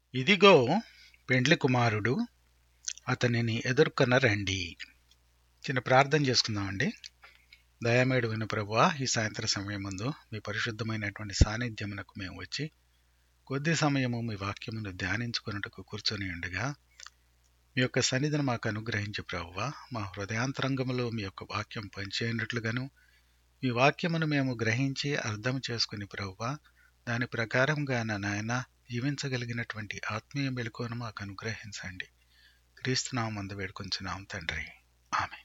ఇదిగో పెండ్లి కుమారుడు అతనిని ఎదుర్కొన రండి చిన్న ప్రార్థన చేసుకుందామండి దయామేడు విను ప్రభువా ఈ సాయంత్రం సమయం ముందు మీ పరిశుద్ధమైనటువంటి సాన్నిధ్యమునకు మేము వచ్చి కొద్ది సమయము మీ వాక్యమును ధ్యానించుకున్నట్టుకు కూర్చొని ఉండగా మీ యొక్క సన్నిధిని మాకు అనుగ్రహించి ప్రభువా మా హృదయాంతరంగంలో మీ యొక్క వాక్యం పనిచేయనట్లుగాను మీ వాక్యమును మేము గ్రహించి అర్థం చేసుకుని ప్రభువా దాని ప్రకారంగా నా నాయన జీవించగలిగినటువంటి ఆత్మీయ మెలకువను మాకు అనుగ్రహించండి క్రీస్తునామందు వేడుకొంచున్నాం తండ్రి ఆమె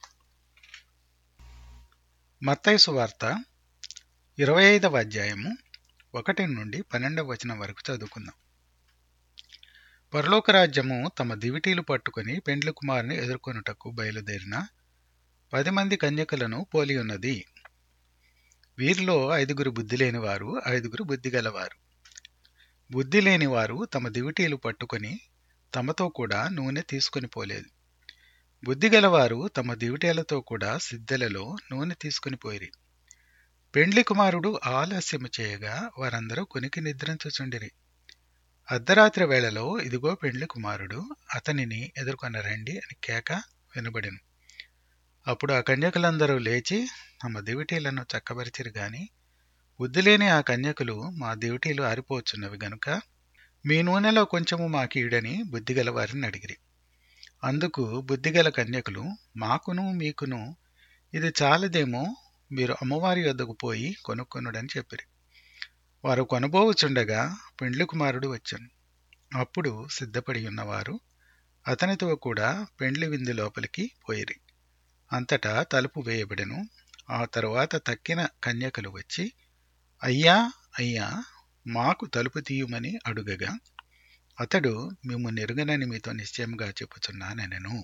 మత్తైసు వార్త ఇరవై ఐదవ అధ్యాయము ఒకటి నుండి పన్నెండవ వచనం వరకు చదువుకుందాం పరలోక రాజ్యము తమ దివిటీలు పట్టుకుని పెండ్లి కుమారుని ఎదుర్కొనుటకు బయలుదేరిన పది మంది కన్యకలను పోలి ఉన్నది వీరిలో ఐదుగురు బుద్ధి లేనివారు ఐదుగురు బుద్ధి గలవారు బుద్ధి లేనివారు తమ దివిటీలు పట్టుకొని తమతో కూడా నూనె తీసుకొని పోలేదు బుద్ధి గలవారు తమ దివిటీలతో కూడా సిద్ధెలలో నూనె తీసుకుని పోయిరి పెండ్లి కుమారుడు ఆలస్యము చేయగా వారందరూ కొనికి నిద్రించుచుండిరి అర్ధరాత్రి వేళలో ఇదిగో పెండ్లి కుమారుడు అతనిని ఎదుర్కొన రండి అని కేక వినబడెను అప్పుడు ఆ కన్యకులందరూ లేచి తమ దివిటీలను చక్కబరిచిరు గాని బుద్ధి లేని ఆ కన్యకులు మా దివిటీలు ఆరిపోవచ్చున్నవి గనుక మీ నూనెలో కొంచెము మాకీడని బుద్ధిగల వారిని అడిగిరి అందుకు బుద్ధిగల కన్యకులు మాకును మీకును ఇది చాలదేమో మీరు అమ్మవారి వద్దకు పోయి కొనుక్కొనుడని చెప్పిరి వారు కొనబోవుచుండగా పెండ్లి కుమారుడు వచ్చాను అప్పుడు సిద్ధపడి ఉన్నవారు అతనితో కూడా పెండ్లి విందు లోపలికి పోయిరి అంతటా తలుపు వేయబడెను ఆ తరువాత తక్కిన కన్యకలు వచ్చి అయ్యా అయ్యా మాకు తలుపు తీయమని అడుగగా అతడు మేము నెరుగనని మీతో నిశ్చయముగా చెప్పుచున్నానెనను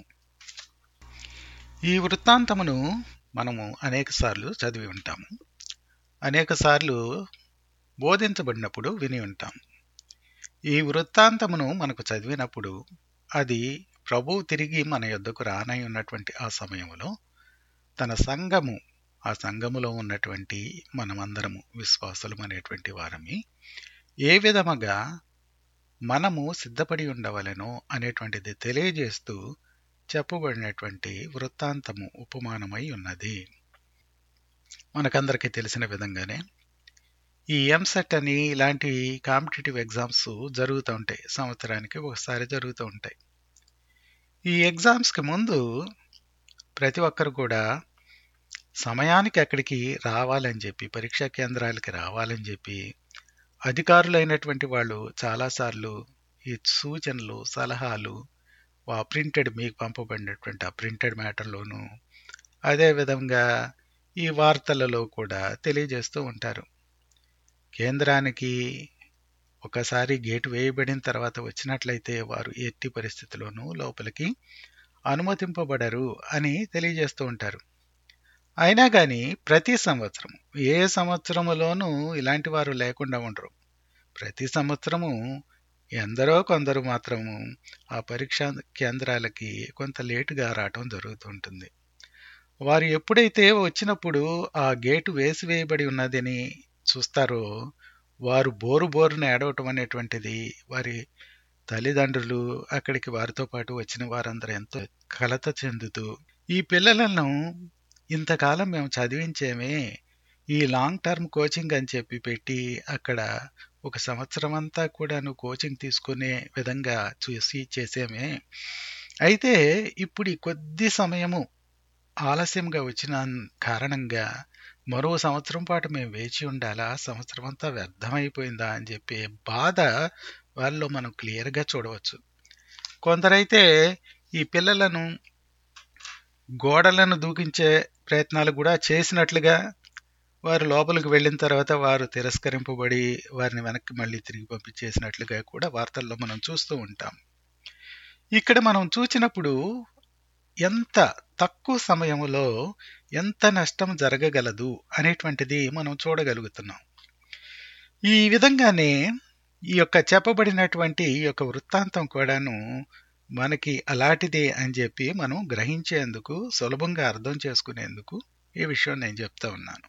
ఈ వృత్తాంతమును మనము అనేకసార్లు చదివి ఉంటాము అనేకసార్లు బోధించబడినప్పుడు విని ఉంటాం ఈ వృత్తాంతమును మనకు చదివినప్పుడు అది ప్రభువు తిరిగి మన యొద్దకు రానై ఉన్నటువంటి ఆ సమయంలో తన సంఘము ఆ సంఘములో ఉన్నటువంటి మనమందరము విశ్వాసులం అనేటువంటి వారమి ఏ విధముగా మనము సిద్ధపడి ఉండవలెనో అనేటువంటిది తెలియజేస్తూ చెప్పబడినటువంటి వృత్తాంతము ఉపమానమై ఉన్నది మనకందరికీ తెలిసిన విధంగానే ఈ ఎంసెట్ అని ఇలాంటి కాంపిటేటివ్ ఎగ్జామ్స్ జరుగుతూ ఉంటాయి సంవత్సరానికి ఒకసారి జరుగుతూ ఉంటాయి ఈ ఎగ్జామ్స్కి ముందు ప్రతి ఒక్కరు కూడా సమయానికి అక్కడికి రావాలని చెప్పి పరీక్షా కేంద్రాలకి రావాలని చెప్పి అధికారులైనటువంటి వాళ్ళు చాలాసార్లు ఈ సూచనలు సలహాలు ఆ ప్రింటెడ్ మీకు పంపబడినటువంటి ఆ ప్రింటెడ్ మ్యాటర్లోను అదేవిధంగా ఈ వార్తలలో కూడా తెలియజేస్తూ ఉంటారు కేంద్రానికి ఒకసారి గేటు వేయబడిన తర్వాత వచ్చినట్లయితే వారు ఎట్టి పరిస్థితిలోనూ లోపలికి అనుమతింపబడరు అని తెలియజేస్తూ ఉంటారు అయినా కానీ ప్రతి సంవత్సరం ఏ సంవత్సరములోనూ ఇలాంటి వారు లేకుండా ఉండరు ప్రతి సంవత్సరము ఎందరో కొందరు మాత్రము ఆ పరీక్షా కేంద్రాలకి కొంత లేటుగా రావటం జరుగుతుంటుంది వారు ఎప్పుడైతే వచ్చినప్పుడు ఆ గేటు వేసివేయబడి ఉన్నదని చూస్తారో వారు బోరు బోరున ఏడవటం అనేటువంటిది వారి తల్లిదండ్రులు అక్కడికి వారితో పాటు వచ్చిన వారందరూ ఎంతో కలత చెందుతూ ఈ పిల్లలను ఇంతకాలం మేము చదివించేమే ఈ లాంగ్ టర్మ్ కోచింగ్ అని చెప్పి పెట్టి అక్కడ ఒక సంవత్సరం అంతా కూడా నువ్వు కోచింగ్ తీసుకునే విధంగా చూసి చేసేమే అయితే ఇప్పుడు ఈ కొద్ది సమయము ఆలస్యంగా వచ్చిన కారణంగా మరో సంవత్సరం పాటు మేము వేచి ఉండాలా సంవత్సరం అంతా వ్యర్థమైపోయిందా అని చెప్పి బాధ వాళ్ళలో మనం క్లియర్గా చూడవచ్చు కొందరైతే ఈ పిల్లలను గోడలను దూకించే ప్రయత్నాలు కూడా చేసినట్లుగా వారు లోపలికి వెళ్ళిన తర్వాత వారు తిరస్కరింపబడి వారిని వెనక్కి మళ్ళీ తిరిగి పంపించేసినట్లుగా కూడా వార్తల్లో మనం చూస్తూ ఉంటాం ఇక్కడ మనం చూసినప్పుడు ఎంత తక్కువ సమయంలో ఎంత నష్టం జరగగలదు అనేటువంటిది మనం చూడగలుగుతున్నాం ఈ విధంగానే ఈ యొక్క చెప్పబడినటువంటి ఈ యొక్క వృత్తాంతం కూడాను మనకి అలాంటిదే అని చెప్పి మనం గ్రహించేందుకు సులభంగా అర్థం చేసుకునేందుకు ఈ విషయం నేను చెప్తా ఉన్నాను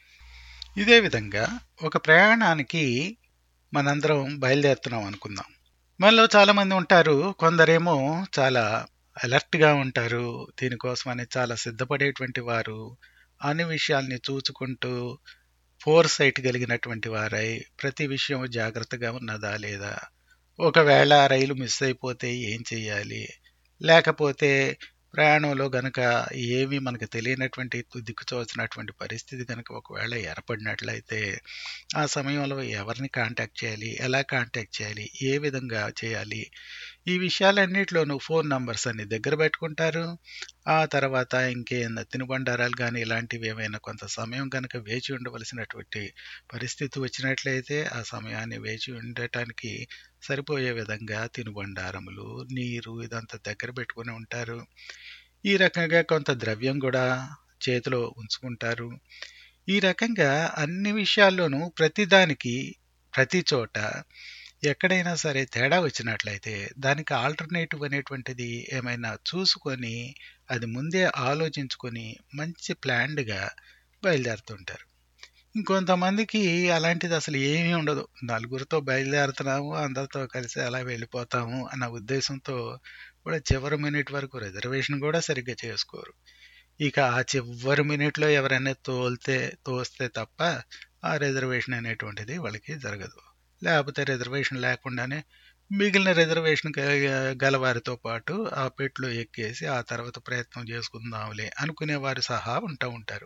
ఇదే విధంగా ఒక ప్రయాణానికి మనందరం బయలుదేరుతున్నాం అనుకుందాం మనలో చాలా మంది ఉంటారు కొందరేమో చాలా అలర్ట్ గా ఉంటారు దీనికోసమని చాలా సిద్ధపడేటువంటి వారు అన్ని విషయాల్ని చూచుకుంటూ ఫోర్ సైట్ కలిగినటువంటి వారై ప్రతి విషయం జాగ్రత్తగా ఉన్నదా లేదా ఒకవేళ రైలు మిస్ అయిపోతే ఏం చెయ్యాలి లేకపోతే ప్రయాణంలో గనక ఏమీ మనకు తెలియనటువంటి దిక్కుచోచినటువంటి పరిస్థితి కనుక ఒకవేళ ఏర్పడినట్లయితే ఆ సమయంలో ఎవరిని కాంటాక్ట్ చేయాలి ఎలా కాంటాక్ట్ చేయాలి ఏ విధంగా చేయాలి ఈ విషయాలన్నింటిలోనూ ఫోన్ నంబర్స్ అన్ని దగ్గర పెట్టుకుంటారు ఆ తర్వాత ఇంకేమైనా తినుబండారాలు కానీ ఇలాంటివి ఏమైనా కొంత సమయం కనుక వేచి ఉండవలసినటువంటి పరిస్థితి వచ్చినట్లయితే ఆ సమయాన్ని వేచి ఉండటానికి సరిపోయే విధంగా తినుబండారములు నీరు ఇదంతా దగ్గర పెట్టుకుని ఉంటారు ఈ రకంగా కొంత ద్రవ్యం కూడా చేతిలో ఉంచుకుంటారు ఈ రకంగా అన్ని విషయాల్లోనూ ప్రతిదానికి ప్రతి చోట ఎక్కడైనా సరే తేడా వచ్చినట్లయితే దానికి ఆల్టర్నేటివ్ అనేటువంటిది ఏమైనా చూసుకొని అది ముందే ఆలోచించుకొని మంచి ప్లాన్డ్గా బయలుదేరుతుంటారు ఇంకొంతమందికి అలాంటిది అసలు ఏమీ ఉండదు నలుగురితో బయలుదేరుతున్నాము అందరితో కలిసి అలా వెళ్ళిపోతాము అన్న ఉద్దేశంతో కూడా చివరి మినిట్ వరకు రిజర్వేషన్ కూడా సరిగ్గా చేసుకోరు ఇక ఆ చివరి మినిట్లో ఎవరైనా తోలితే తోస్తే తప్ప ఆ రిజర్వేషన్ అనేటువంటిది వాళ్ళకి జరగదు లేకపోతే రిజర్వేషన్ లేకుండానే మిగిలిన రిజర్వేషన్ గలవారితో పాటు ఆ పెట్లో ఎక్కేసి ఆ తర్వాత ప్రయత్నం చేసుకుందాంలే అనుకునేవారు సహా ఉంటూ ఉంటారు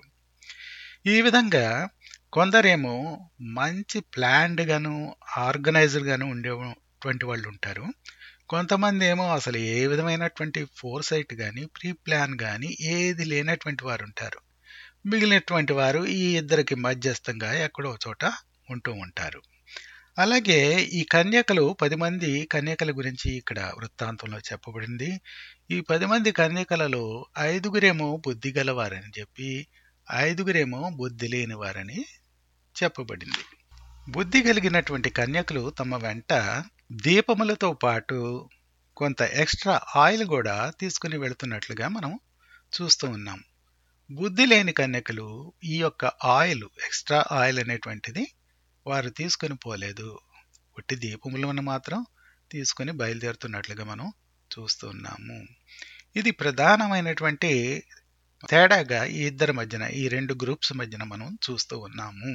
ఈ విధంగా కొందరేమో మంచి ప్లాన్డ్గాను ఆర్గనైజర్గాను ఉండేటువంటి వాళ్ళు ఉంటారు కొంతమంది ఏమో అసలు ఏ విధమైనటువంటి ఫోర్ సైట్ కానీ ప్రీ ప్లాన్ కానీ ఏది లేనటువంటి వారు ఉంటారు మిగిలినటువంటి వారు ఈ ఇద్దరికి మధ్యస్థంగా ఎక్కడో చోట ఉంటూ ఉంటారు అలాగే ఈ కన్యకలు పది మంది కన్యకల గురించి ఇక్కడ వృత్తాంతంలో చెప్పబడింది ఈ పది మంది కన్యకలలో ఐదుగురేమో బుద్ధి గలవారని చెప్పి ఐదుగురేమో బుద్ధి లేని వారని చెప్పబడింది బుద్ధి కలిగినటువంటి కన్యకలు తమ వెంట దీపములతో పాటు కొంత ఎక్స్ట్రా ఆయిల్ కూడా తీసుకుని వెళుతున్నట్లుగా మనం చూస్తూ ఉన్నాం బుద్ధి లేని కన్యకలు ఈ యొక్క ఆయిల్ ఎక్స్ట్రా ఆయిల్ అనేటువంటిది వారు తీసుకొని పోలేదు ఒట్టి దీపములను మాత్రం తీసుకొని బయలుదేరుతున్నట్లుగా మనం చూస్తూ ఉన్నాము ఇది ప్రధానమైనటువంటి తేడాగా ఈ ఇద్దరి మధ్యన ఈ రెండు గ్రూప్స్ మధ్యన మనం చూస్తూ ఉన్నాము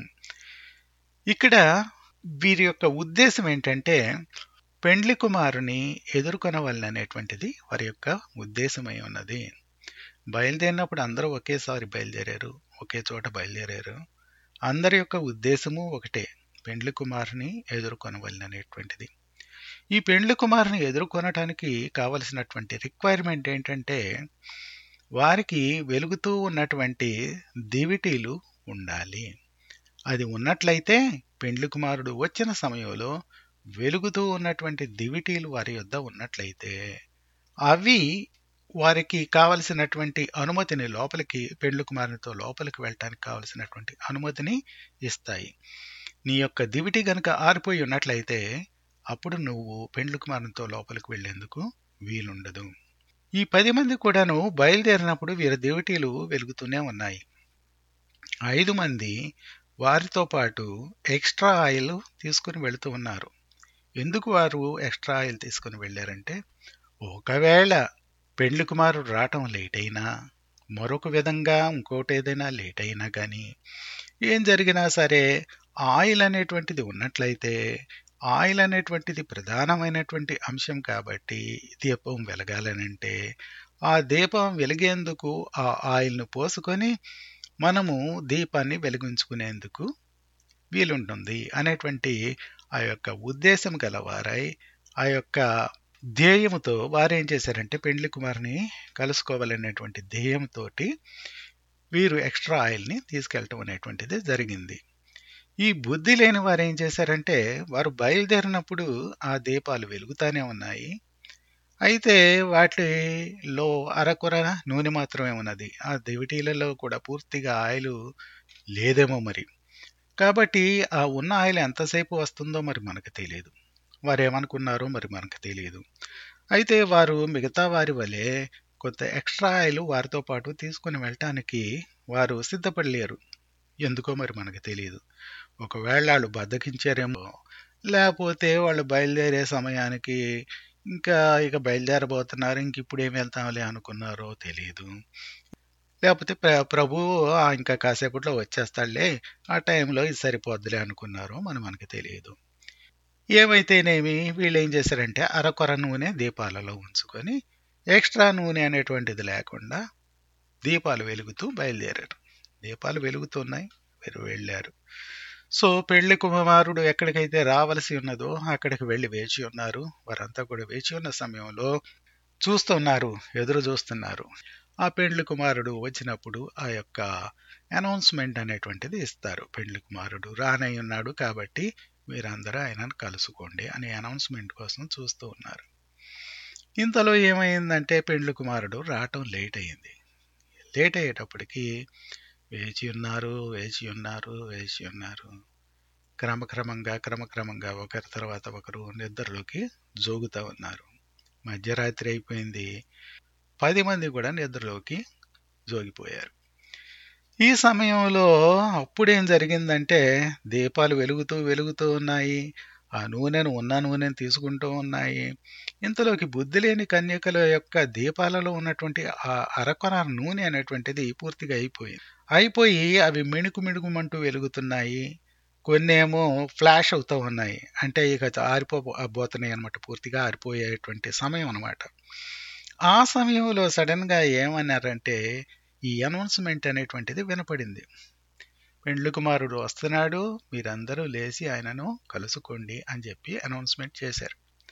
ఇక్కడ వీరి యొక్క ఉద్దేశం ఏంటంటే పెండ్లి కుమారుని ఎదుర్కొనవలననేటువంటిది వారి యొక్క ఉద్దేశమై ఉన్నది బయలుదేరినప్పుడు అందరూ ఒకేసారి బయలుదేరారు ఒకే చోట బయలుదేరారు అందరి యొక్క ఉద్దేశము ఒకటే పెండ్లి కుమారుని ఎదుర్కొనవలననేటువంటిది ఈ పెండ్లి కుమారుని ఎదుర్కొనటానికి కావలసినటువంటి రిక్వైర్మెంట్ ఏంటంటే వారికి వెలుగుతూ ఉన్నటువంటి దివిటీలు ఉండాలి అది ఉన్నట్లయితే పెండ్లి కుమారుడు వచ్చిన సమయంలో వెలుగుతూ ఉన్నటువంటి దివిటీలు వారి యొద్ద ఉన్నట్లయితే అవి వారికి కావలసినటువంటి అనుమతిని లోపలికి పెండ్లి కుమారునితో లోపలికి వెళ్ళటానికి కావలసినటువంటి అనుమతిని ఇస్తాయి నీ యొక్క దివిటి గనుక ఆరిపోయి ఉన్నట్లయితే అప్పుడు నువ్వు పెండ్లి కుమారునితో లోపలికి వెళ్లేందుకు వీలుండదు ఈ పది మంది కూడాను బయలుదేరినప్పుడు వీరి దివిటీలు వెలుగుతూనే ఉన్నాయి ఐదు మంది వారితో పాటు ఎక్స్ట్రా ఆయిల్ తీసుకుని వెళుతూ ఉన్నారు ఎందుకు వారు ఎక్స్ట్రా ఆయిల్ తీసుకుని వెళ్ళారంటే ఒకవేళ పెండ్లి కుమారుడు రావటం లేట్ అయినా మరొక విధంగా ఇంకోటి ఏదైనా లేట్ అయినా కానీ ఏం జరిగినా సరే ఆయిల్ అనేటువంటిది ఉన్నట్లయితే ఆయిల్ అనేటువంటిది ప్రధానమైనటువంటి అంశం కాబట్టి దీపం వెలగాలనంటే ఆ దీపం వెలిగేందుకు ఆ ఆయిల్ను పోసుకొని మనము దీపాన్ని వెలిగించుకునేందుకు వీలుంటుంది అనేటువంటి ఆ యొక్క ఉద్దేశం గలవారై ఆ యొక్క ధ్యేయముతో వారేం చేశారంటే పెండ్లి కుమార్ని కలుసుకోవాలనేటువంటి ధ్యేయంతోటి వీరు ఎక్స్ట్రా ఆయిల్ని తీసుకెళ్ళటం అనేటువంటిది జరిగింది ఈ బుద్ధి లేని వారు ఏం చేశారంటే వారు బయలుదేరినప్పుడు ఆ దీపాలు వెలుగుతానే ఉన్నాయి అయితే వాటిలో అరకొర నూనె మాత్రమే ఉన్నది ఆ దివిటీలలో కూడా పూర్తిగా ఆయిల్ లేదేమో మరి కాబట్టి ఆ ఉన్న ఆయిల్ ఎంతసేపు వస్తుందో మరి మనకు తెలియదు వారు ఏమనుకున్నారో మరి మనకు తెలియదు అయితే వారు మిగతా వారి వలె కొంత ఎక్స్ట్రా ఆయిల్ వారితో పాటు తీసుకుని వెళ్ళటానికి వారు సిద్ధపడలేరు ఎందుకో మరి మనకు తెలియదు ఒకవేళ వాళ్ళు బద్దకించారేమో లేకపోతే వాళ్ళు బయలుదేరే సమయానికి ఇంకా ఇక బయలుదేరబోతున్నారు ఇంక ఇప్పుడు ఏం వెళ్తాంలే అనుకున్నారో తెలియదు లేకపోతే ప్ర ప్రభు "ఆ, ఇంకా కాసేపట్లో వచ్చేస్తాడులే ఆ టైంలో ఇది సరిపోద్దులే అనుకున్నారో మనం మనకి తెలియదు ఏమైతేనేమి వీళ్ళు ఏం చేశారంటే అరకొర నూనె దీపాలలో ఉంచుకొని ఎక్స్ట్రా నూనె అనేటువంటిది లేకుండా దీపాలు వెలుగుతూ బయలుదేరారు దీపాలు వెలుగుతున్నాయి వీరు వెళ్ళారు సో పెళ్లి కుమారుడు ఎక్కడికైతే రావలసి ఉన్నదో అక్కడికి వెళ్ళి వేచి ఉన్నారు వారంతా కూడా వేచి ఉన్న సమయంలో చూస్తున్నారు ఎదురు చూస్తున్నారు ఆ పెండ్లి కుమారుడు వచ్చినప్పుడు ఆ యొక్క అనౌన్స్మెంట్ అనేటువంటిది ఇస్తారు పెండ్లి కుమారుడు రానై ఉన్నాడు కాబట్టి మీరందరూ ఆయనను కలుసుకోండి అనే అనౌన్స్మెంట్ కోసం చూస్తూ ఉన్నారు ఇంతలో ఏమైందంటే పెండ్లి కుమారుడు రావటం లేట్ అయింది లేట్ అయ్యేటప్పటికి వేచి ఉన్నారు వేచి ఉన్నారు వేచి ఉన్నారు క్రమక్రమంగా క్రమక్రమంగా ఒకరి తర్వాత ఒకరు నిద్రలోకి జోగుతూ ఉన్నారు మధ్యరాత్రి అయిపోయింది పది మంది కూడా నిద్రలోకి జోగిపోయారు ఈ సమయంలో అప్పుడేం జరిగిందంటే దీపాలు వెలుగుతూ వెలుగుతూ ఉన్నాయి ఆ నూనెను ఉన్న నూనెను తీసుకుంటూ ఉన్నాయి ఇంతలోకి బుద్ధి లేని కన్యకల యొక్క దీపాలలో ఉన్నటువంటి ఆ అరకొర నూనె అనేటువంటిది పూర్తిగా అయిపోయింది అయిపోయి అవి మిణుకు మిణుకుమంటూ వెలుగుతున్నాయి కొన్ని ఏమో ఫ్లాష్ అవుతూ ఉన్నాయి అంటే ఇక ఆరిపోబోతున్నాయి అనమాట పూర్తిగా ఆరిపోయేటువంటి సమయం అనమాట ఆ సమయంలో సడన్ గా ఏమన్నారంటే ఈ అనౌన్స్మెంట్ అనేటువంటిది వినపడింది పెండ్లి కుమారుడు వస్తున్నాడు మీరందరూ లేచి ఆయనను కలుసుకోండి అని చెప్పి అనౌన్స్మెంట్ చేశారు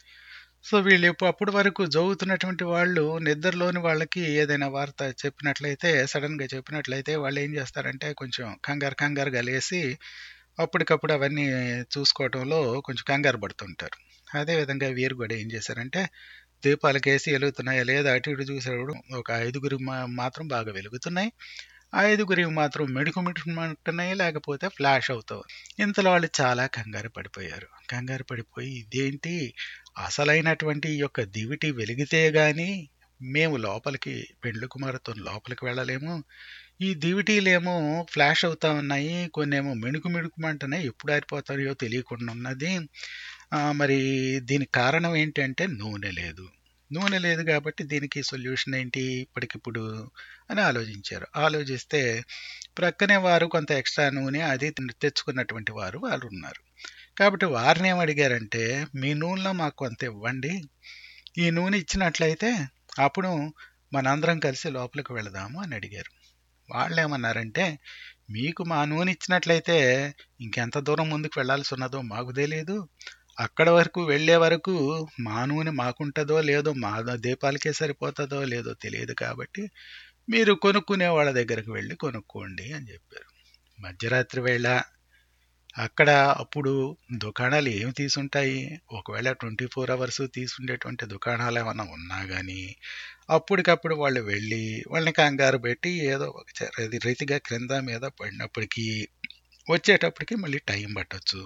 సో వీళ్ళు ఇప్పు- అప్పటి వరకు జోగుతున్నటువంటి వాళ్ళు నిద్రలోని వాళ్ళకి ఏదైనా వార్త చెప్పినట్లయితే సడన్ గా చెప్పినట్లయితే వాళ్ళు ఏం చేస్తారంటే కొంచెం కంగారు కంగారుగా లేసి అప్పటికప్పుడు అవన్నీ చూసుకోవటంలో కొంచెం కంగారు పడుతుంటారు అదేవిధంగా వీరు కూడా ఏం చేశారంటే దీపాలకేసి వెలుగుతున్నాయా లేదా అటు ఇటు చూసేవాడు ఒక ఐదుగురు మా- మాత్రం బాగా వెలుగుతున్నాయి ఆ ఐదుగురికి మాత్రం మెడుకు మెడుకుమంటున్నాయి లేకపోతే ఫ్లాష్ అవుతావు ఇంతలో వాళ్ళు చాలా కంగారు పడిపోయారు కంగారు పడిపోయి ఇదేంటి అసలైనటువంటి ఈ యొక్క దివిటి వెలిగితే గాని మేము లోపలికి పెండ్లి కుమారుతో లోపలికి వెళ్ళలేము ఈ దివిటీలేమో ఫ్లాష్ అవుతా ఉన్నాయి కొన్ని ఏమో మిణుకు మిణుకుమంటున్నాయి ఎప్పుడు ఆరిపోతాయో తెలియకుండా ఉన్నది ఆ, మరి దీనికి కారణం ఏంటంటే నూనె లేదు నూనె లేదు కాబట్టి దీనికి సొల్యూషన్ ఏంటి ఇప్పటికిప్పుడు అని ఆలోచించారు ఆలోచిస్తే ప్రక్కనే వారు కొంత ఎక్స్ట్రా నూనె అది తెచ్చుకున్నటువంటి వారు వాళ్ళు ఉన్నారు కాబట్టి వారిని ఏం అడిగారంటే మీ నూనెలో మాకు కొంత ఇవ్వండి ఈ నూనె ఇచ్చినట్లయితే అప్పుడు మనందరం కలిసి లోపలికి వెళదాము అని అడిగారు వాళ్ళు ఏమన్నారంటే మీకు మా నూనె ఇచ్చినట్లయితే ఇంకెంత దూరం ముందుకు వెళ్ళాల్సి ఉన్నదో మాకు తెలియదు అక్కడ వరకు వెళ్ళే వరకు మా నూనె మాకుంటుందో లేదో మా దీపాలకే సరిపోతుందో లేదో తెలియదు కాబట్టి మీరు కొనుక్కునే వాళ్ళ దగ్గరకు వెళ్ళి కొనుక్కోండి అని చెప్పారు మధ్యరాత్రి వేళ అక్కడ అప్పుడు దుకాణాలు ఏమి తీసుంటాయి ఒకవేళ ట్వంటీ ఫోర్ అవర్స్ తీసుండేటువంటి దుకాణాలు ఏమైనా ఉన్నా కానీ అప్పటికప్పుడు వాళ్ళు వెళ్ళి వాళ్ళని కంగారు పెట్టి ఏదో ఒక చ- ఇది రీతిగా క్రింద మీద పడినప్పటికీ వచ్చేటప్పటికి మళ్ళీ టైం పట్టొచ్చు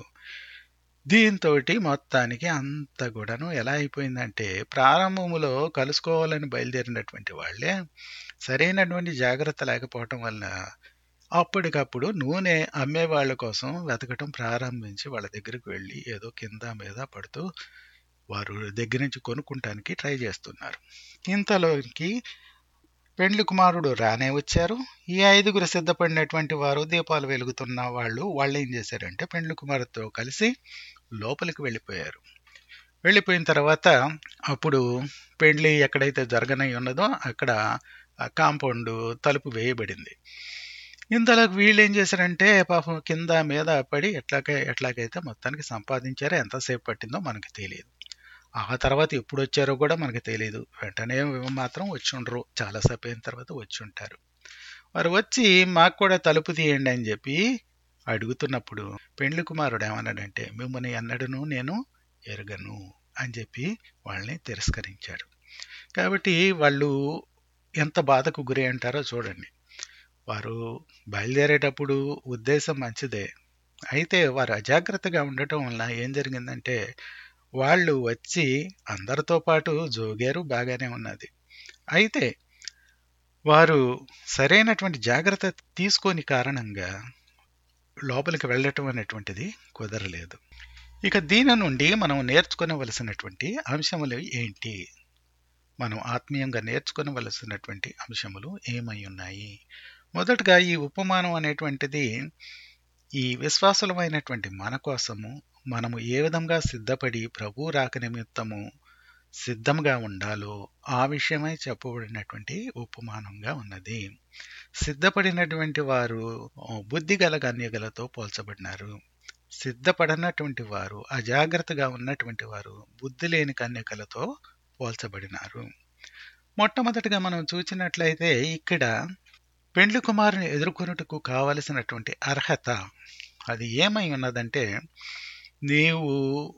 దీంతో మొత్తానికి అంత కూడాను ఎలా అయిపోయిందంటే ప్రారంభములో కలుసుకోవాలని బయలుదేరినటువంటి వాళ్ళే సరైనటువంటి జాగ్రత్త లేకపోవటం వల్ల అప్పటికప్పుడు నూనె అమ్మే వాళ్ళ కోసం వెతకటం ప్రారంభించి వాళ్ళ దగ్గరికి వెళ్ళి ఏదో కింద మీద పడుతూ వారు దగ్గర నుంచి కొనుక్కుంటానికి ట్రై చేస్తున్నారు ఇంతలోకి పెండ్లి కుమారుడు రానే వచ్చారు ఈ ఐదుగురు సిద్ధపడినటువంటి వారు దీపాలు వెలుగుతున్న వాళ్ళు వాళ్ళు ఏం చేశారంటే పెండ్లి కుమారుతో కలిసి లోపలికి వెళ్ళిపోయారు వెళ్ళిపోయిన తర్వాత అప్పుడు పెండ్లి ఎక్కడైతే జరగనై ఉన్నదో అక్కడ ఆ కాంపౌండ్ తలుపు వేయబడింది ఇంతలోకి వీళ్ళు ఏం చేశారంటే పాపం కింద మీద పడి ఎట్లాగే ఎట్లాగైతే మొత్తానికి సంపాదించారో ఎంతసేపు పట్టిందో మనకి తెలియదు ఆ తర్వాత ఎప్పుడు వచ్చారో కూడా మనకి తెలియదు వెంటనే మాత్రం వచ్చి ఉండరు చాలాసేపు అయిన తర్వాత వచ్చి ఉంటారు వారు వచ్చి మాకు కూడా తలుపు తీయండి అని చెప్పి అడుగుతున్నప్పుడు పెండ్లి కుమారుడు ఏమన్నాడంటే మిమ్మల్ని ఎన్నడను నేను ఎరగను అని చెప్పి వాళ్ళని తిరస్కరించాడు కాబట్టి వాళ్ళు ఎంత బాధకు గురి అంటారో చూడండి వారు బయలుదేరేటప్పుడు ఉద్దేశం మంచిదే అయితే వారు అజాగ్రత్తగా ఉండటం వల్ల ఏం జరిగిందంటే వాళ్ళు వచ్చి అందరితో పాటు జోగారు బాగానే ఉన్నది అయితే వారు సరైనటువంటి జాగ్రత్త తీసుకోని కారణంగా లోపలికి వెళ్ళటం అనేటువంటిది కుదరలేదు ఇక దీని నుండి మనం నేర్చుకోవలసినటువంటి అంశములు ఏంటి మనం ఆత్మీయంగా నేర్చుకోవలసినటువంటి అంశములు ఏమై ఉన్నాయి మొదటగా ఈ ఉపమానం అనేటువంటిది ఈ విశ్వాసులమైనటువంటి మన కోసము మనము ఏ విధంగా సిద్ధపడి ప్రభు రాక నిమిత్తము సిద్ధంగా ఉండాలో ఆ విషయమై చెప్పబడినటువంటి ఉపమానంగా ఉన్నది సిద్ధపడినటువంటి వారు బుద్ధిగల కన్యగలతో పోల్చబడినారు సిద్ధపడనటువంటి వారు అజాగ్రత్తగా ఉన్నటువంటి వారు బుద్ధి లేని కన్యకలతో పోల్చబడినారు మొట్టమొదటిగా మనం చూసినట్లయితే ఇక్కడ పెండ్లి కుమారుని ఎదుర్కొనుటకు కావలసినటువంటి అర్హత అది ఏమై ఉన్నదంటే నీవు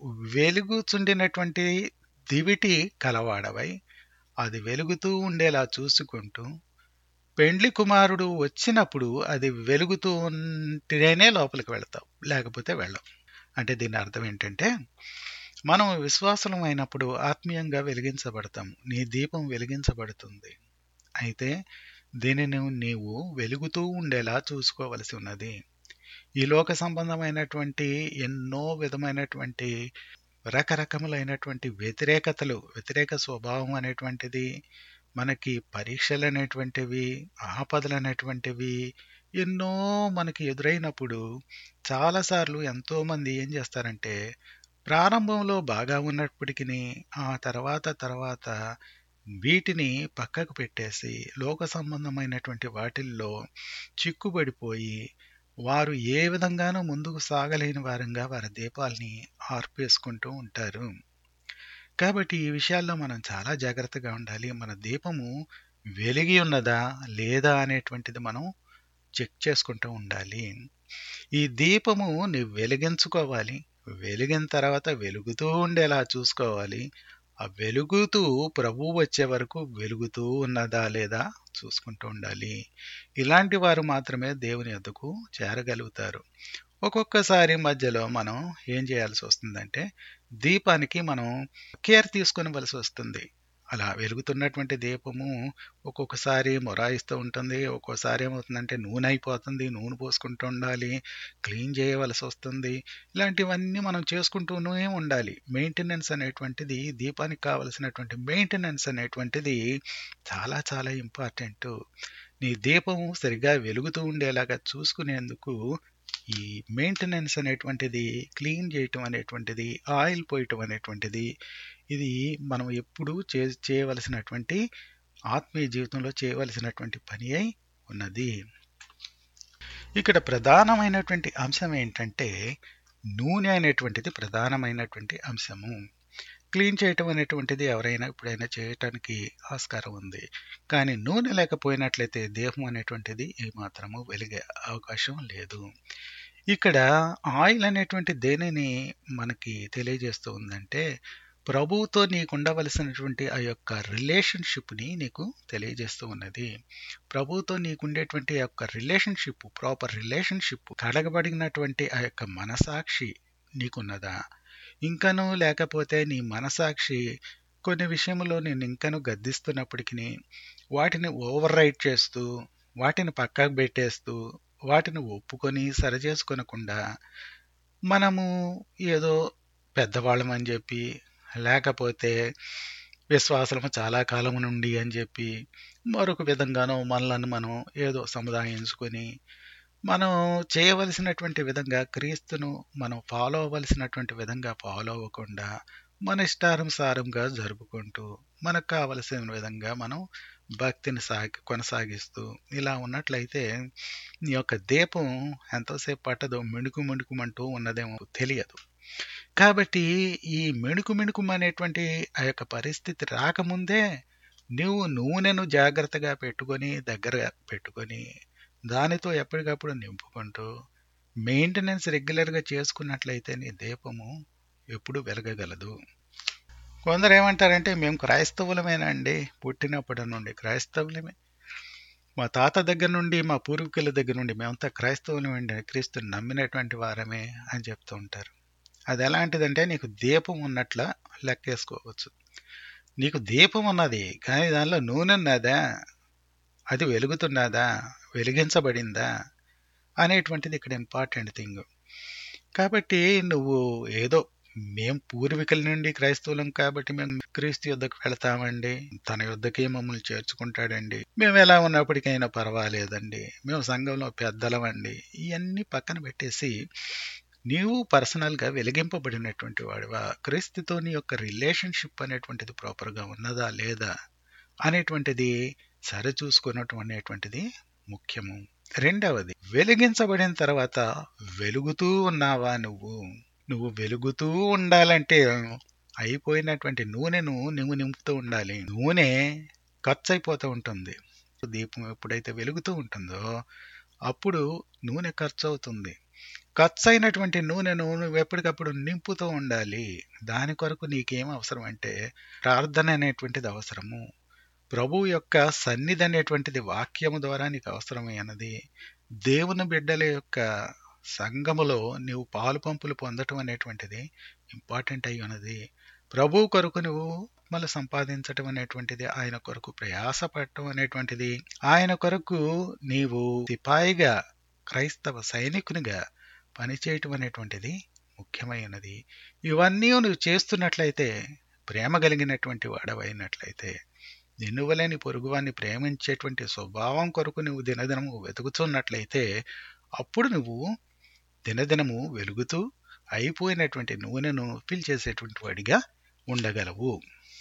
వెలుగుచుండినటువంటి దివిటి కలవాడవై అది వెలుగుతూ ఉండేలా చూసుకుంటూ పెండ్లి కుమారుడు వచ్చినప్పుడు అది వెలుగుతూ ఉంటేనే లోపలికి వెళతావు లేకపోతే వెళ్ళవు అంటే దీని అర్థం ఏంటంటే మనం విశ్వాసం అయినప్పుడు ఆత్మీయంగా వెలిగించబడతాము నీ దీపం వెలిగించబడుతుంది అయితే దీనిని నీవు వెలుగుతూ ఉండేలా చూసుకోవలసి ఉన్నది ఈ లోక సంబంధమైనటువంటి ఎన్నో విధమైనటువంటి రకరకములైనటువంటి వ్యతిరేకతలు వ్యతిరేక స్వభావం అనేటువంటిది మనకి పరీక్షలు అనేటువంటివి ఆపదలు అనేటువంటివి ఎన్నో మనకి ఎదురైనప్పుడు చాలాసార్లు ఎంతోమంది ఏం చేస్తారంటే ప్రారంభంలో బాగా ఉన్నప్పటికీ ఆ తర్వాత తర్వాత వీటిని పక్కకు పెట్టేసి లోక సంబంధమైనటువంటి వాటిల్లో చిక్కుబడిపోయి వారు ఏ విధంగానూ ముందుకు సాగలేని వారంగా వారి దీపాల్ని ఆర్పేసుకుంటూ ఉంటారు కాబట్టి ఈ విషయాల్లో మనం చాలా జాగ్రత్తగా ఉండాలి మన దీపము వెలిగి ఉన్నదా లేదా అనేటువంటిది మనం చెక్ చేసుకుంటూ ఉండాలి ఈ దీపము నువ్వు వెలిగించుకోవాలి వెలిగిన తర్వాత వెలుగుతూ ఉండేలా చూసుకోవాలి ఆ వెలుగుతూ ప్రభు వచ్చే వరకు వెలుగుతూ ఉన్నదా లేదా చూసుకుంటూ ఉండాలి ఇలాంటి వారు మాత్రమే దేవుని ఎద్దుకు చేరగలుగుతారు ఒక్కొక్కసారి మధ్యలో మనం ఏం చేయాల్సి వస్తుందంటే దీపానికి మనం కేర్ తీసుకొనవలసి వస్తుంది అలా వెలుగుతున్నటువంటి దీపము ఒక్కొక్కసారి మొరాయిస్తూ ఉంటుంది ఒక్కోసారి ఏమవుతుందంటే నూనె అయిపోతుంది నూనె పోసుకుంటూ ఉండాలి క్లీన్ చేయవలసి వస్తుంది ఇలాంటివన్నీ మనం చేసుకుంటూనే ఉండాలి మెయింటెనెన్స్ అనేటువంటిది దీపానికి కావలసినటువంటి మెయింటెనెన్స్ అనేటువంటిది చాలా చాలా ఇంపార్టెంట్ నీ దీపము సరిగా వెలుగుతూ ఉండేలాగా చూసుకునేందుకు ఈ మెయింటెనెన్స్ అనేటువంటిది క్లీన్ చేయటం అనేటువంటిది ఆయిల్ పోయటం అనేటువంటిది ఇది మనం ఎప్పుడూ చే చేయవలసినటువంటి ఆత్మీయ జీవితంలో చేయవలసినటువంటి పని అయి ఉన్నది ఇక్కడ ప్రధానమైనటువంటి అంశం ఏంటంటే నూనె అనేటువంటిది ప్రధానమైనటువంటి అంశము క్లీన్ చేయటం అనేటువంటిది ఎవరైనా ఎప్పుడైనా చేయటానికి ఆస్కారం ఉంది కానీ నూనె లేకపోయినట్లయితే దేహం అనేటువంటిది ఏమాత్రము వెలిగే అవకాశం లేదు ఇక్కడ ఆయిల్ అనేటువంటి దేనిని మనకి తెలియజేస్తూ ఉందంటే ప్రభువుతో నీకు ఉండవలసినటువంటి ఆ యొక్క రిలేషన్షిప్ని నీకు తెలియజేస్తూ ఉన్నది ప్రభువుతో నీకుండేటువంటి ఆ యొక్క రిలేషన్షిప్ ప్రాపర్ రిలేషన్షిప్ కడగబడినటువంటి ఆ యొక్క మనసాక్షి నీకున్నదా ఇంకనూ లేకపోతే నీ మనసాక్షి కొన్ని విషయంలో నేను ఇంకను గద్దిస్తున్నప్పటికీ వాటిని ఓవర్ రైట్ చేస్తూ వాటిని పక్కకు పెట్టేస్తూ వాటిని ఒప్పుకొని సరిచేసుకొనకుండా మనము ఏదో పెద్దవాళ్ళమని చెప్పి లేకపోతే విశ్వాసము చాలా కాలం నుండి అని చెప్పి మరొక విధంగానో మనలను మనం ఏదో సముదాయించుకొని మనం చేయవలసినటువంటి విధంగా క్రీస్తును మనం ఫాలో అవ్వవలసినటువంటి విధంగా ఫాలో అవ్వకుండా మన ఇష్టానుసారంగా జరుపుకుంటూ మనకు కావలసిన విధంగా మనం భక్తిని సాగి కొనసాగిస్తూ ఇలా ఉన్నట్లయితే నీ యొక్క దీపం ఎంతోసేపు పట్టదో మిణుకు మిణుకుమంటూ ఉన్నదేమో తెలియదు కాబట్టి ఈ మిణుకు మిణుకుమనేటువంటి ఆ యొక్క పరిస్థితి రాకముందే నువ్వు నూనెను జాగ్రత్తగా పెట్టుకొని దగ్గర పెట్టుకొని దానితో ఎప్పటికప్పుడు నింపుకుంటూ మెయింటెనెన్స్ రెగ్యులర్గా చేసుకున్నట్లయితే నీ దీపము ఎప్పుడు వెలగగలదు కొందరు ఏమంటారంటే మేము క్రైస్తవులమేనండి పుట్టినప్పటి నుండి క్రైస్తవులమే మా తాత దగ్గర నుండి మా పూర్వీకుల దగ్గర నుండి మేమంతా క్రైస్తవులమండి క్రీస్తుని నమ్మినటువంటి వారమే అని చెప్తూ ఉంటారు అది ఎలాంటిదంటే నీకు దీపం ఉన్నట్ల లెక్కేసుకోవచ్చు నీకు దీపం ఉన్నది కానీ దానిలో నూనె ఉన్నదా అది వెలుగుతున్నదా వెలిగించబడిందా అనేటువంటిది ఇక్కడ ఇంపార్టెంట్ థింగ్ కాబట్టి నువ్వు ఏదో మేం పూర్వీకుల నుండి క్రైస్తవులం కాబట్టి మేము క్రీస్తు యుద్ధకు వెళతామండి తన యుద్ధకే మమ్మల్ని చేర్చుకుంటాడండి మేము ఎలా ఉన్నప్పటికైనా పర్వాలేదండి మేము సంఘంలో పెద్దలమండి ఇవన్నీ పక్కన పెట్టేసి నీవు పర్సనల్గా వెలిగింపబడినటువంటి వాడివా క్రీస్తుతో నీ యొక్క రిలేషన్షిప్ అనేటువంటిది ప్రాపర్గా ఉన్నదా లేదా అనేటువంటిది సరిచూసుకున్నటువంటిది ముఖ్యము రెండవది వెలిగించబడిన తర్వాత వెలుగుతూ ఉన్నావా నువ్వు నువ్వు వెలుగుతూ ఉండాలంటే అయిపోయినటువంటి నూనెను నువ్వు నింపుతూ ఉండాలి నూనె ఖర్చు అయిపోతూ ఉంటుంది దీపం ఎప్పుడైతే వెలుగుతూ ఉంటుందో అప్పుడు నూనె ఖర్చు అవుతుంది ఖర్చు అయినటువంటి నూనెను నువ్వు ఎప్పటికప్పుడు నింపుతూ ఉండాలి దాని కొరకు నీకేం అవసరం అంటే ప్రార్థన అనేటువంటిది అవసరము ప్రభు యొక్క సన్నిధి అనేటువంటిది వాక్యము ద్వారా నీకు అవసరమైనది దేవుని బిడ్డల యొక్క సంఘములో నీవు పాలు పంపులు పొందటం అనేటువంటిది ఇంపార్టెంట్ అయి ఉన్నది ప్రభు కొరకు నువ్వు ఆత్మలు సంపాదించటం అనేటువంటిది ఆయన కొరకు ప్రయాసపడటం అనేటువంటిది ఆయన కొరకు నీవు సిపాయిగా క్రైస్తవ సైనికునిగా పనిచేయటం అనేటువంటిది ముఖ్యమైనది ఇవన్నీ నువ్వు చేస్తున్నట్లయితే ప్రేమ కలిగినటువంటి వాడవైనట్లయితే నిన్ను వలని పొరుగువాన్ని ప్రేమించేటువంటి స్వభావం కొరకు నువ్వు దినదినము వెతుకుతున్నట్లయితే అప్పుడు నువ్వు దినదినము వెలుగుతూ అయిపోయినటువంటి నూనెను ఫిల్ చేసేటువంటి వాడిగా ఉండగలవు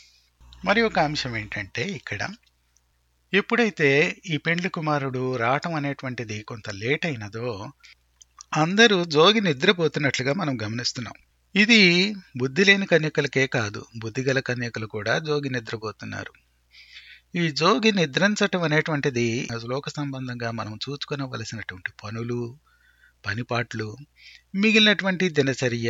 మరి ఒక అంశం ఏంటంటే ఇక్కడ ఎప్పుడైతే ఈ పెండ్లి కుమారుడు రావటం అనేటువంటిది కొంత లేట్ అయినదో అందరూ జోగి నిద్రపోతున్నట్లుగా మనం గమనిస్తున్నాం ఇది బుద్ధి లేని కన్యకలకే కాదు బుద్ధిగల కన్యకలు కూడా జోగి నిద్రపోతున్నారు ఈ జోగి నిద్రించటం అనేటువంటిది లోక సంబంధంగా మనం చూసుకొనవలసినటువంటి పనులు పనిపాట్లు మిగిలినటువంటి దినచర్య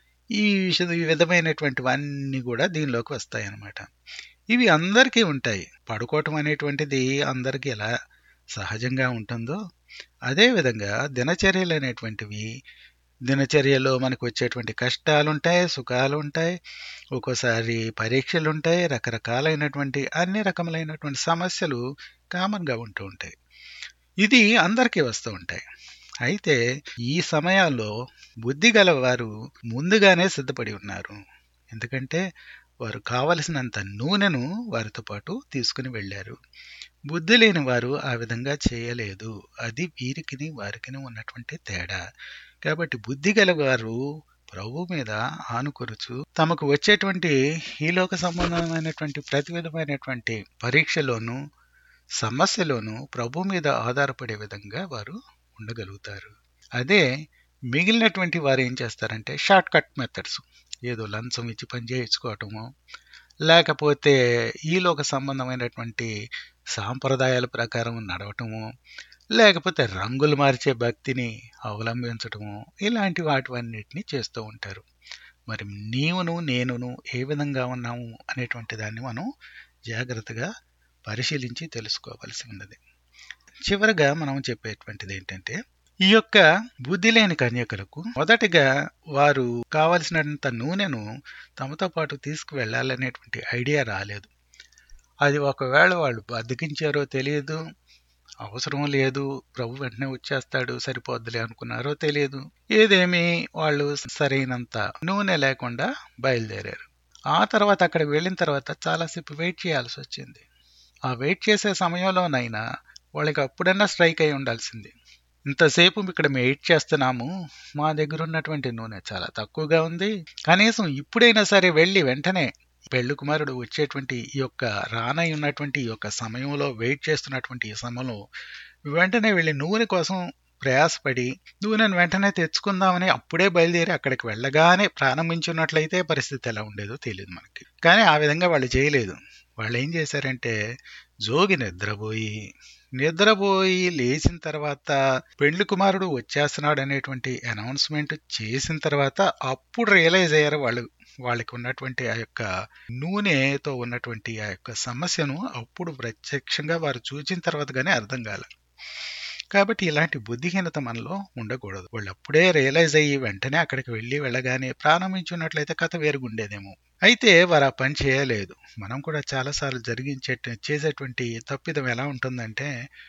ఈ విష ఈ విధమైనటువంటివన్నీ కూడా దీనిలోకి వస్తాయి అన్నమాట ఇవి అందరికీ ఉంటాయి పడుకోవటం అనేటువంటిది అందరికీ ఎలా సహజంగా ఉంటుందో అదేవిధంగా దినచర్యలు అనేటువంటివి దినచర్యలో మనకు వచ్చేటువంటి కష్టాలు ఉంటాయి సుఖాలు ఉంటాయి ఒక్కోసారి పరీక్షలు ఉంటాయి రకరకాలైనటువంటి అన్ని రకములైనటువంటి సమస్యలు కామన్గా ఉంటూ ఉంటాయి ఇది అందరికీ వస్తూ ఉంటాయి అయితే ఈ సమయాల్లో బుద్ధి గల వారు ముందుగానే సిద్ధపడి ఉన్నారు ఎందుకంటే వారు కావలసినంత నూనెను వారితో పాటు తీసుకుని వెళ్ళారు బుద్ధి లేని వారు ఆ విధంగా చేయలేదు అది వీరికిని వారికిని ఉన్నటువంటి తేడా కాబట్టి బుద్ధి గల వారు ప్రభు మీద ఆనుకొరుచు తమకు వచ్చేటువంటి ఈలోక సంబంధమైనటువంటి ప్రతి విధమైనటువంటి పరీక్షలోను సమస్యలోను ప్రభు మీద ఆధారపడే విధంగా వారు ఉండగలుగుతారు అదే మిగిలినటువంటి వారు ఏం చేస్తారంటే షార్ట్ కట్ మెథడ్స్ ఏదో లంచం ఇచ్చి పని చేయించుకోవటము లేకపోతే ఈలోక సంబంధమైనటువంటి సాంప్రదాయాల ప్రకారం నడవటము లేకపోతే రంగులు మార్చే భక్తిని అవలంబించటము ఇలాంటి వాటివన్నిటిని చేస్తూ ఉంటారు మరి నీవును నేనును ఏ విధంగా ఉన్నాము అనేటువంటి దాన్ని మనం జాగ్రత్తగా పరిశీలించి తెలుసుకోవలసి ఉన్నది చివరగా మనం చెప్పేటువంటిది ఏంటంటే ఈ యొక్క బుద్ధి లేని కన్యకలకు మొదటిగా వారు కావలసినంత నూనెను తమతో పాటు తీసుకువెళ్ళాలనేటువంటి ఐడియా రాలేదు అది ఒకవేళ వాళ్ళు బతికించారో తెలియదు అవసరం లేదు ప్రభు వెంటనే వచ్చేస్తాడు సరిపోద్దులే అనుకున్నారో తెలియదు ఏదేమి వాళ్ళు సరైనంత నూనె లేకుండా బయలుదేరారు ఆ తర్వాత అక్కడ వెళ్ళిన తర్వాత చాలాసేపు వెయిట్ చేయాల్సి వచ్చింది ఆ వెయిట్ చేసే సమయంలోనైనా వాళ్ళకి అప్పుడన్నా స్ట్రైక్ అయి ఉండాల్సింది ఇంతసేపు ఇక్కడ మేము వెయిట్ చేస్తున్నాము మా దగ్గర ఉన్నటువంటి నూనె చాలా తక్కువగా ఉంది కనీసం ఇప్పుడైనా సరే వెళ్ళి వెంటనే పెళ్లి కుమారుడు వచ్చేటువంటి ఈ యొక్క రానై ఉన్నటువంటి ఈ యొక్క సమయంలో వెయిట్ చేస్తున్నటువంటి ఈ సమయంలో వెంటనే వెళ్ళి నూనె కోసం ప్రయాసపడి నూనెను వెంటనే తెచ్చుకుందామని అప్పుడే బయలుదేరి అక్కడికి వెళ్ళగానే ప్రారంభించున్నట్లయితే పరిస్థితి ఎలా ఉండేదో తెలియదు మనకి కానీ ఆ విధంగా వాళ్ళు చేయలేదు వాళ్ళు ఏం చేశారంటే జోగి నిద్రపోయి నిద్రపోయి లేచిన తర్వాత పెళ్లి కుమారుడు వచ్చేస్తున్నాడు అనేటువంటి అనౌన్స్మెంట్ చేసిన తర్వాత అప్పుడు రియలైజ్ అయ్యారు వాళ్ళు వాళ్ళకి ఉన్నటువంటి ఆ యొక్క నూనెతో ఉన్నటువంటి ఆ యొక్క సమస్యను అప్పుడు ప్రత్యక్షంగా వారు చూచిన తర్వాత కానీ అర్థం కాలే కాబట్టి ఇలాంటి బుద్ధిహీనత మనలో ఉండకూడదు వాళ్ళు అప్పుడే రియలైజ్ అయ్యి వెంటనే అక్కడికి వెళ్ళి వెళ్ళగానే ప్రారంభించున్నట్లయితే కథ వేరుగుండేదేమో అయితే వారు ఆ పని చేయలేదు మనం కూడా చాలాసార్లు జరిగించే చేసేటువంటి తప్పిదం ఎలా ఉంటుందంటే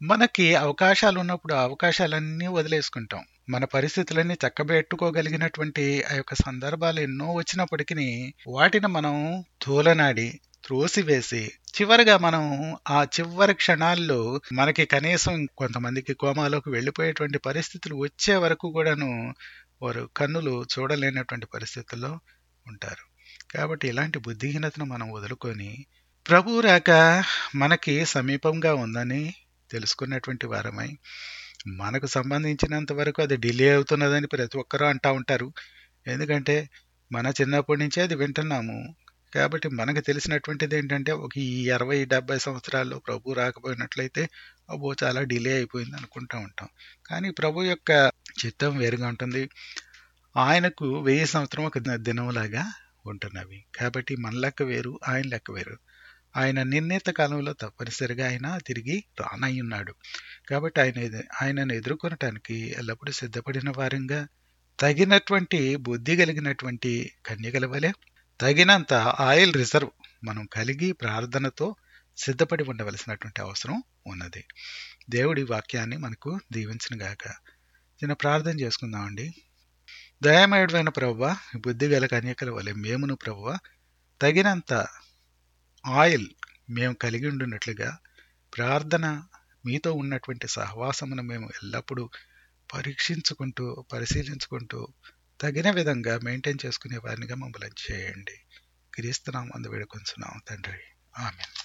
మనకి అవకాశాలు ఉన్నప్పుడు ఆ అవకాశాలన్నీ వదిలేసుకుంటాం మన పరిస్థితులన్నీ చక్కబెట్టుకోగలిగినటువంటి ఆ యొక్క సందర్భాలు ఎన్నో వచ్చినప్పటికీ వాటిని మనం తోలనాడి త్రోసివేసి చివరిగా మనం ఆ చివరి క్షణాల్లో మనకి కనీసం కొంతమందికి కోమాలోకి వెళ్ళిపోయేటువంటి పరిస్థితులు వచ్చే వరకు కూడాను వారు కన్నులు చూడలేనటువంటి పరిస్థితుల్లో ఉంటారు కాబట్టి ఇలాంటి బుద్ధిహీనతను మనం వదులుకొని ప్రభు రాక మనకి సమీపంగా ఉందని తెలుసుకున్నటువంటి వారమై మనకు సంబంధించినంత వరకు అది డిలే అవుతున్నదని ప్రతి ఒక్కరూ అంటూ ఉంటారు ఎందుకంటే మన చిన్నప్పటి నుంచే అది వింటున్నాము కాబట్టి మనకు తెలిసినటువంటిది ఏంటంటే ఒక ఈ అరవై డెబ్బై సంవత్సరాల్లో ప్రభు రాకపోయినట్లయితే అబ్బో చాలా డిలే అయిపోయింది అనుకుంటూ ఉంటాం కానీ ప్రభు యొక్క చిత్తం వేరుగా ఉంటుంది ఆయనకు వెయ్యి సంవత్సరం ఒక దినంలాగా ఉంటున్నవి కాబట్టి మన లెక్క వేరు ఆయన లెక్క వేరు ఆయన నిర్ణీత కాలంలో తప్పనిసరిగా ఆయన తిరిగి రానయ్యున్నాడు కాబట్టి ఆయన ఆయనను ఎదుర్కొనటానికి ఎల్లప్పుడూ సిద్ధపడిన వారంగా తగినటువంటి బుద్ధి కలిగినటువంటి కన్యకల వలె తగినంత ఆయిల్ రిజర్వ్ మనం కలిగి ప్రార్థనతో సిద్ధపడి ఉండవలసినటువంటి అవసరం ఉన్నది దేవుడి వాక్యాన్ని మనకు దీవించిన గాక చిన్న ప్రార్థన చేసుకుందామండి దయామయుడైన ప్రవ్వ బుద్ధి గల కన్యకల వలె మేమును ప్రవ్వ తగినంత ఆయిల్ మేము కలిగి ఉండినట్లుగా ప్రార్థన మీతో ఉన్నటువంటి సహవాసమును మేము ఎల్లప్పుడూ పరీక్షించుకుంటూ పరిశీలించుకుంటూ తగిన విధంగా మెయింటైన్ చేసుకునే వారినిగా మమ్మల్ని చేయండి క్రీస్తునాం అందు వేడుకొంచున్నాం తండ్రి ఆమె